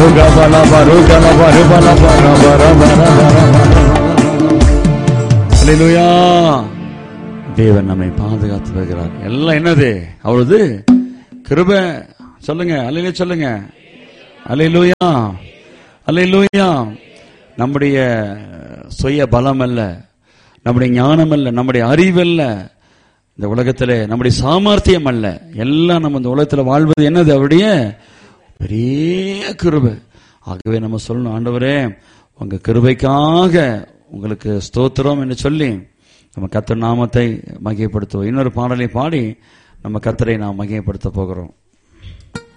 ருகபலப ருகலப ருபலப ரப ரப ரப ரப. அல்லேலூயா தேவன் நம்மை பாதுகாத்து வருகிறார் எல்லாம் என்னது அவரது கிருபை சொல்லுங்க அல்லையிலே சொல்லுங்க அல்லேலூயா அல்லேலூயா நம்முடைய சுய பலம் அல்ல நம்முடைய ஞானம் அல்ல நம்முடைய அறிவல்ல இந்த உலகத்திலே நம்முடைய சாமர்த்தியம் அல்ல எல்லாம் நம்ம இந்த உலகத்தில் வாழ்வது என்னது அவருடைய பெரிய கிருபை ஆகவே நம்ம சொல்லணும் ஆண்டவரே உங்க கிருபைக்காக உங்களுக்கு ஸ்தோத்திரம் என்று சொல்லி நம்ம கத்தர் நாமத்தை மகிமைப்படுத்துவோம் இன்னொரு பாடலை பாடி நம்ம கத்தரை நாம் மகிமைப்படுத்த போகிறோம்